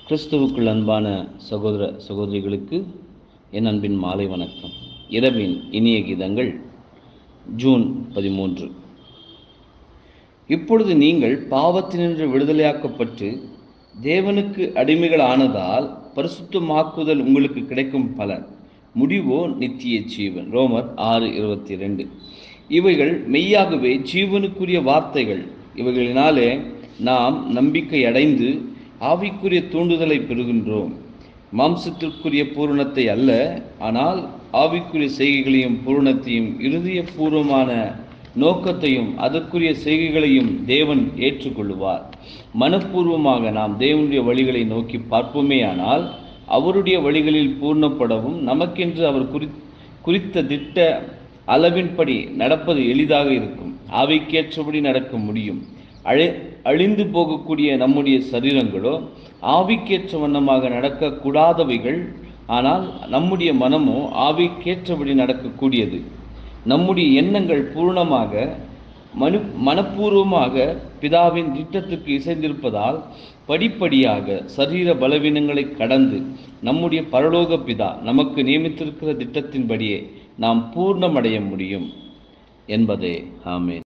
கிறிஸ்துவுக்குள் அன்பான சகோதர சகோதரிகளுக்கு என் அன்பின் மாலை வணக்கம் இரவின் இனிய கீதங்கள் ஜூன் பதிமூன்று இப்பொழுது நீங்கள் பாவத்தினின்று விடுதலையாக்கப்பட்டு தேவனுக்கு அடிமைகள் ஆனதால் பரிசுத்தமாக்குதல் உங்களுக்கு கிடைக்கும் பலன் முடிவோ நித்திய ஜீவன் ரோமர் ஆறு இருபத்தி ரெண்டு இவைகள் மெய்யாகவே ஜீவனுக்குரிய வார்த்தைகள் இவைகளினாலே நாம் நம்பிக்கை அடைந்து ஆவிக்குரிய தூண்டுதலை பெறுகின்றோம் மாம்சத்திற்குரிய பூரணத்தை அல்ல ஆனால் ஆவிக்குரிய செய்கைகளையும் பூரணத்தையும் இறுதிய பூர்வமான நோக்கத்தையும் அதற்குரிய செய்கைகளையும் தேவன் ஏற்றுக்கொள்வார் மனப்பூர்வமாக நாம் தேவனுடைய வழிகளை நோக்கி பார்ப்போமேயானால் அவருடைய வழிகளில் பூர்ணப்படவும் நமக்கென்று அவர் குறி குறித்த திட்ட அளவின்படி நடப்பது எளிதாக இருக்கும் ஆவிக்கேற்றபடி நடக்க முடியும் அழி அழிந்து போகக்கூடிய நம்முடைய சரீரங்களோ ஆவிக்கேற்ற வண்ணமாக நடக்கக்கூடாதவைகள் ஆனால் நம்முடைய மனமோ ஆவிக்கேற்றபடி நடக்கக்கூடியது நம்முடைய எண்ணங்கள் பூர்ணமாக மனு மனப்பூர்வமாக பிதாவின் திட்டத்திற்கு இசைந்திருப்பதால் படிப்படியாக சரீர பலவீனங்களை கடந்து நம்முடைய பரலோக பிதா நமக்கு நியமித்திருக்கிற திட்டத்தின்படியே நாம் பூர்ணமடைய முடியும் என்பதே ஆமேன்